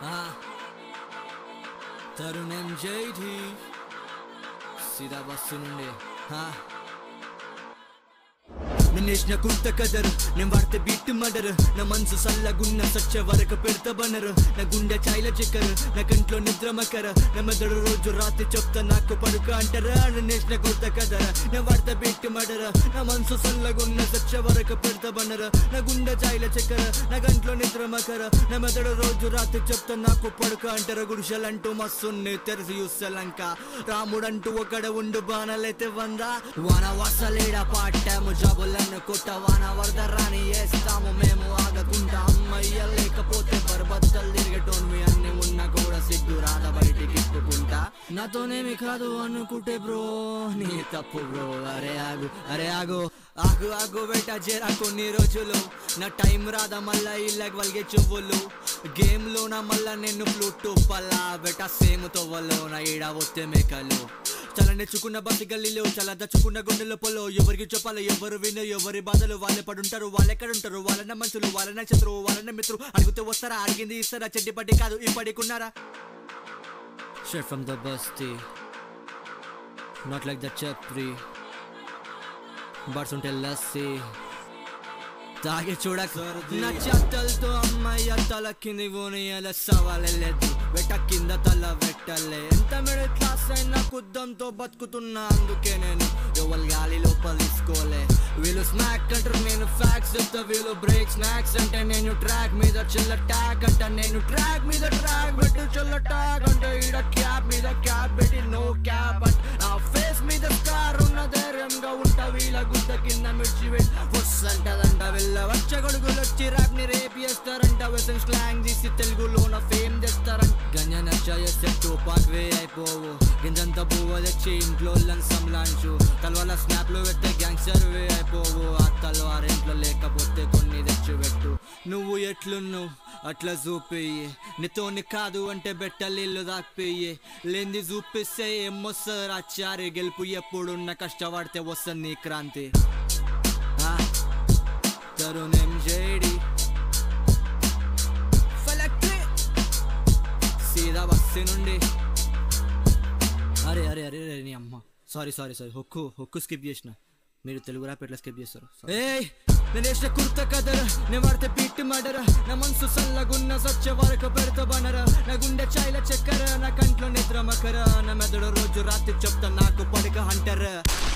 తరుణ్ ఎంజైటి సీదా బస్సు నుండి హా. నిన్నేసిన కుర్త కదరు నేను వాడితే బీట్ మడరు నా మనసు సల్లగున్న సచ్చ వరకు పెడత బనరు నా గుండె చాయల చెక్కరు నా కంట్లో నిద్ర మకర నా మెదడు రోజు రాత్రి చెప్తా నాకు పడుక అంటారా నిన్నేసిన కుర్త కదర నేను వాడితే బీట్ మడర నా మనసు సల్లగున్న సచ్చ వరకు పెడత బనరు నా గుండె చాయల చెక్కర నా కంట్లో నిద్ర మకర నా మెదడు రోజు రాత్రి చెప్తా నాకు పడుక అంటారు గుడిసెలంటూ మస్తున్ని తెరసి చూసలంక రాముడంటూ ఒకడ ఉండు బాణలైతే వంద వాన వసలేడా పాటాము జాబులను కొట్ట వాన వరద రాని వేస్తాము మేము ఆగకుండా అమ్మయ్య లేకపోతే బరబద్దలు తిరిగటోన్వి అన్ని ఉన్నా కూడా సిగ్గు రాద బయటికి ఇప్పుకుంటా నాతోనేమి కాదు అనుకుంటే బ్రో నీ తప్పు బ్రో అరే ఆగు అరే ఆగు ఆగు ఆగు బేట జరా కొన్ని రోజులు నా టైం రాదా మళ్ళా ఇళ్ళకి వలిగే చెవులు గేమ్ లో నా మళ్ళా నేను ఫ్లూట్ పల్లా బెట సేమ్ తవ్వలో నా ఈడ ఒత్తే మేకలు చాలా నెచ్చుకున్న బతి గల్లీలో చాలా దచ్చుకున్న గుండెల పొలో ఎవరికి చెప్పాలి ఎవరు వినరు ఎవరి బాధలు వాళ్ళే పడుంటారు వాళ్ళు ఎక్కడ ఉంటారు వాళ్ళన్న మనుషులు వాళ్ళన్న శత్రువు వాళ్ళన్న మిత్రు అడిగితే వస్తారా అడిగింది ఇస్తారా చెడ్డి పట్టి కాదు ఇప్పటికున్నారా Straight from the basti Not like the chapri Bars ఉంటే లస్సీ తాగి చూడక నా చెత్తలతో అమ్మాయి తల కింది పోనీయాల సవాలేదు వెట కింద తల పెట్టలే ఎంత మిడిల్ క్లాస్ అయినా కుద్దంతో బతుకుతున్నా అందుకే నేను ఎవరి గాలి లోపల తీసుకోలే వీళ్ళు స్నాక్ అంటారు నేను ఫ్యాక్స్ చెప్తా వీళ్ళు బ్రేక్ స్నాక్స్ అంటే నేను ట్రాక్ మీద చిల్ల ట్యాక్ అంట నేను ట్రాక్ మీద ట్రాక్ పెట్టి చిల్ల ట్యాక్ అంటే ఈడ క్యాప్ మీద క్యాప్ పెట్టి నో క్యాప్ అంట నా ఫేస్ మీద స్కార్ ఉన్న ధైర్యంగా ఉంటా వీళ్ళ గుద్ద కింద మిర్చి పెట్టి ఫుస్ అంటదంట వీళ్ళ వచ్చ గొడుగులు వచ్చి ర్యాప్ ని రేప్ చేస్తారంట వెసన్ స్లాంగ్ తీసి తెలుగులో నా ఫేమ్ తెస్తారంట గంజ నచ్చ చేస్తే టూపాక్ వే అయిపోవు గింజంత పువ్వు తెచ్చి ఇంట్లో సంలాంచు తలవల స్నాప్ లో పెడితే గ్యాంగ్స్టర్ వే అయిపోవు ఆ తలవారు ఇంట్లో లేకపోతే కొన్ని తెచ్చి పెట్టు నువ్వు ఎట్లున్నావు అట్లా చూపియ్యి నీతోని కాదు అంటే బెట్టలీళ్ళు దాక్పియ్యి లేంది చూపిస్తే ఏమొస్తారు ఆచారి గెలుపు ఎప్పుడున్న కష్టపడితే వస్తుంది నీ క్రాంతి ఆ, తరుణ్ ఎంజేడి ఫలక్ట్రీ సీదా బస్సు నుండి అరే అరే అరే అరే నీ అమ్మ సారీ సారీ సారీ హొక్కు హొక్కు స్కిప్ చేసిన మీరు తెలుగు ర్యాప్ ఎట్లా స్కిప్ చేస్తారు ఏయ్ నేను వేసిన కుర్త కదర నేను వాడితే బీట్ మడర నా మనసు సల్లగున్న సచ్చ వరకు పెడత బనర నా గుండె చాయల చక్కెర నా కంట్లో నిద్ర మకర నా మెదడు రోజు రాత్రి చెప్తా నాకు పడక హంటర్